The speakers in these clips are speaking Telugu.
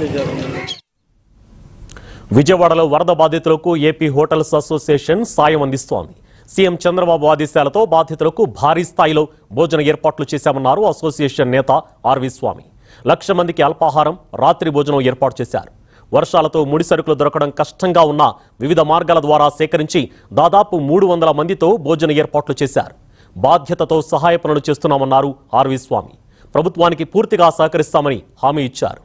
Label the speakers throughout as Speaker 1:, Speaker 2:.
Speaker 1: విజయవాడలో వరద బాధితులకు ఏపీ హోటల్స్ అసోసియేషన్ సాయం అందిస్తోంది సీఎం చంద్రబాబు ఆదేశాలతో బాధితులకు భారీ స్థాయిలో భోజన ఏర్పాట్లు చేశామన్నారు అసోసియేషన్ నేత ఆర్వి స్వామి లక్ష మందికి అల్పాహారం రాత్రి భోజనం ఏర్పాటు చేశారు వర్షాలతో ముడి సరుకులు దొరకడం కష్టంగా ఉన్న వివిధ మార్గాల ద్వారా సేకరించి దాదాపు మూడు వందల మందితో భోజన ఏర్పాట్లు చేశారు బాధ్యతతో సహాయ పనులు చేస్తున్నామన్నారు ఆర్వి స్వామి ప్రభుత్వానికి పూర్తిగా సహకరిస్తామని హామీ ఇచ్చారు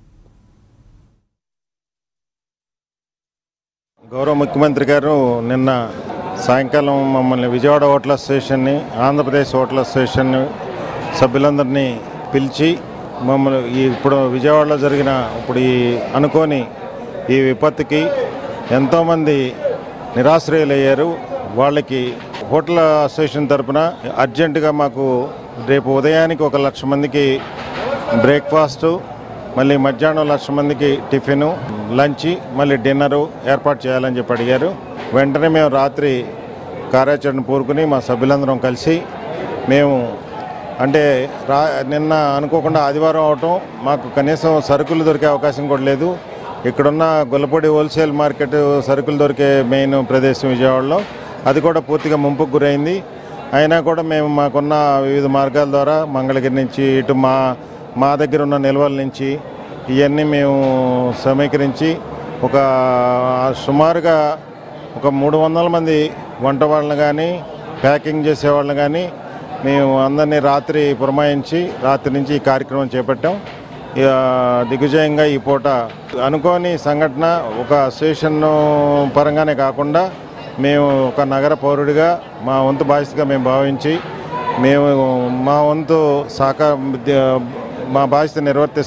Speaker 2: గౌరవ ముఖ్యమంత్రి గారు నిన్న సాయంకాలం మమ్మల్ని విజయవాడ హోటల్ అసోసియేషన్ని ఆంధ్రప్రదేశ్ హోటల్ అసోసియేషన్ సభ్యులందరినీ పిలిచి మమ్మల్ని ఈ ఇప్పుడు విజయవాడలో జరిగిన ఇప్పుడు ఈ అనుకోని ఈ విపత్తుకి ఎంతోమంది నిరాశ్రయులయ్యారు వాళ్ళకి హోటల్ అసోసియేషన్ తరపున అర్జెంటుగా మాకు రేపు ఉదయానికి ఒక లక్ష మందికి బ్రేక్ఫాస్టు మళ్ళీ మధ్యాహ్నం లక్ష మందికి టిఫిను లంచ్ మళ్ళీ డిన్నరు ఏర్పాటు చేయాలని చెప్పి అడిగారు వెంటనే మేము రాత్రి కార్యాచరణ పూరుకుని మా సభ్యులందరం కలిసి మేము అంటే రా నిన్న అనుకోకుండా ఆదివారం అవటం మాకు కనీసం సరుకులు దొరికే అవకాశం కూడా లేదు ఇక్కడున్న గొల్లపూడి హోల్సేల్ మార్కెట్ సరుకులు దొరికే మెయిన్ ప్రదేశం విజయవాడలో అది కూడా పూర్తిగా ముంపుకు గురైంది అయినా కూడా మేము మాకున్న వివిధ మార్గాల ద్వారా మంగళగిరి నుంచి ఇటు మా మా దగ్గర ఉన్న నిల్వల నుంచి ఇవన్నీ మేము సమీకరించి ఒక సుమారుగా ఒక మూడు వందల మంది వంట వాళ్ళని కానీ ప్యాకింగ్ చేసే వాళ్ళని కానీ మేము అందరినీ రాత్రి పురమాయించి రాత్రి నుంచి ఈ కార్యక్రమం చేపట్టాం ఇక దిగ్విజయంగా ఈ పూట అనుకోని సంఘటన ఒక అసోసియేషన్ పరంగానే కాకుండా మేము ఒక నగర పౌరుడిగా మా వంతు బాధ్యతగా మేము భావించి మేము మా వంతు సహకార మా బాధ్యత నిర్వర్తిస్తాం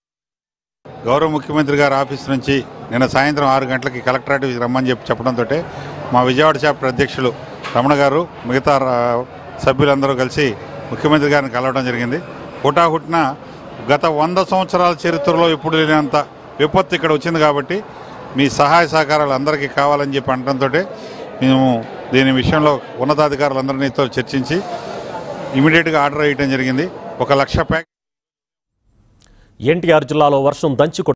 Speaker 3: గౌరవ ముఖ్యమంత్రి గారి ఆఫీస్ నుంచి నిన్న సాయంత్రం ఆరు గంటలకి కలెక్టరేట్ రమ్మని చెప్పి చెప్పడంతో మా విజయవాడ చాప్టర్ అధ్యక్షులు రమణ గారు మిగతా రా- సభ్యులందరూ కలిసి ముఖ్యమంత్రి గారిని కలవడం జరిగింది హుటాహుటిన గత వంద సంవత్సరాల చరిత్రలో ఎప్పుడు లేనంత విపత్తు ఇక్కడ వచ్చింది కాబట్టి మీ సహాయ సహకారాలు అందరికీ కావాలని చెప్పి అనడంతో మేము దీని విషయంలో ఉన్నతాధికారులందరినీతో చర్చించి ఇమీడియట్గా ఆర్డర్ వేయడం జరిగింది ఒక లక్ష ప్యాక్
Speaker 1: ఎన్టీఆర్ జిల్లాలో వర్షం దంచి